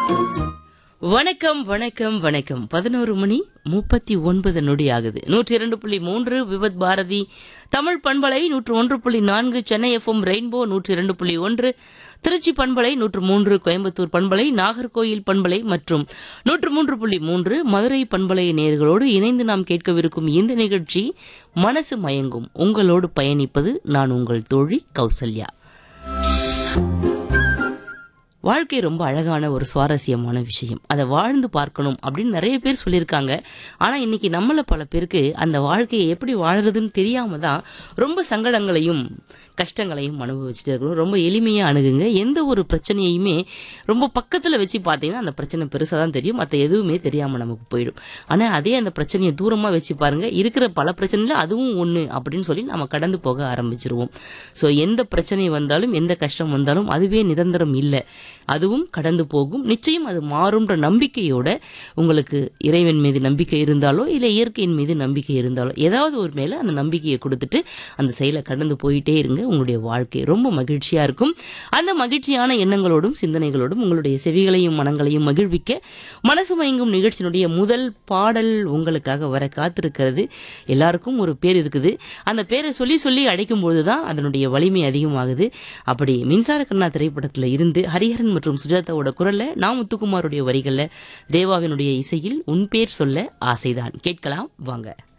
வணக்கம் வணக்கம் வணக்கம் பதினோரு மணி முப்பத்தி ஒன்பது நொடி ஆகுது நூற்றி இரண்டு புள்ளி மூன்று விபத் பாரதி தமிழ் பண்பலை நூற்று ஒன்று புள்ளி நான்கு சென்னை எஃப்எம் ரெயின்போ நூற்றி இரண்டு புள்ளி ஒன்று திருச்சி பண்பலை நூற்று மூன்று கோயம்புத்தூர் பண்பலை நாகர்கோயில் பண்பலை மற்றும் நூற்று மூன்று புள்ளி மூன்று மதுரை பண்பலை நேர்களோடு இணைந்து நாம் கேட்கவிருக்கும் இந்த நிகழ்ச்சி மனசு மயங்கும் உங்களோடு பயணிப்பது நான் உங்கள் தோழி கௌசல்யா வாழ்க்கை ரொம்ப அழகான ஒரு சுவாரஸ்யமான விஷயம் அதை வாழ்ந்து பார்க்கணும் அப்படின்னு நிறைய பேர் சொல்லியிருக்காங்க ஆனால் இன்னைக்கு நம்மள பல பேருக்கு அந்த வாழ்க்கையை எப்படி வாழறதுன்னு தெரியாம தான் ரொம்ப சங்கடங்களையும் கஷ்டங்களையும் அனுபவிச்சுட்டு இருக்கிறோம் ரொம்ப எளிமையாக அணுகுங்க எந்த ஒரு பிரச்சனையுமே ரொம்ப பக்கத்தில் வச்சு பார்த்தீங்கன்னா அந்த பிரச்சனை பெருசாக தான் தெரியும் மற்ற எதுவுமே தெரியாமல் நமக்கு போயிடும் ஆனால் அதே அந்த பிரச்சனையை தூரமாக வச்சு பாருங்க இருக்கிற பல பிரச்சனையில் அதுவும் ஒன்று அப்படின்னு சொல்லி நம்ம கடந்து போக ஆரம்பிச்சிருவோம் ஸோ எந்த பிரச்சனை வந்தாலும் எந்த கஷ்டம் வந்தாலும் அதுவே நிரந்தரம் இல்லை அதுவும் கடந்து போகும் நிச்சயம் அது மாறும்ன்ற நம்பிக்கையோட உங்களுக்கு இறைவன் மீது நம்பிக்கை இருந்தாலோ இல்லை இயற்கையின் மீது நம்பிக்கை இருந்தாலோ ஏதாவது ஒரு மேலே அந்த நம்பிக்கையை கொடுத்துட்டு அந்த செயலை கடந்து போயிட்டே இருங்க உங்களுடைய வாழ்க்கை ரொம்ப மகிழ்ச்சியாக இருக்கும் அந்த மகிழ்ச்சியான எண்ணங்களோடும் சிந்தனைகளோடும் உங்களுடைய செவிகளையும் மனங்களையும் மகிழ்விக்க மனசு மயங்கும் நிகழ்ச்சியினுடைய முதல் பாடல் உங்களுக்காக வர காத்திருக்கிறது எல்லாருக்கும் ஒரு பேர் இருக்குது அந்த பேரை சொல்லி சொல்லி அழைக்கும் பொழுது தான் அதனுடைய வலிமை அதிகமாகுது அப்படி மின்சார கண்ணா திரைப்படத்தில் இருந்து ஹரிஹரன் மற்றும் சுஜாதாவோட குரல்ல நான் முத்துக்குமாருடைய வரிகள்ல தேவாவினுடைய இசையில் உன் பேர் சொல்ல ஆசைதான் கேட்கலாம் வாங்க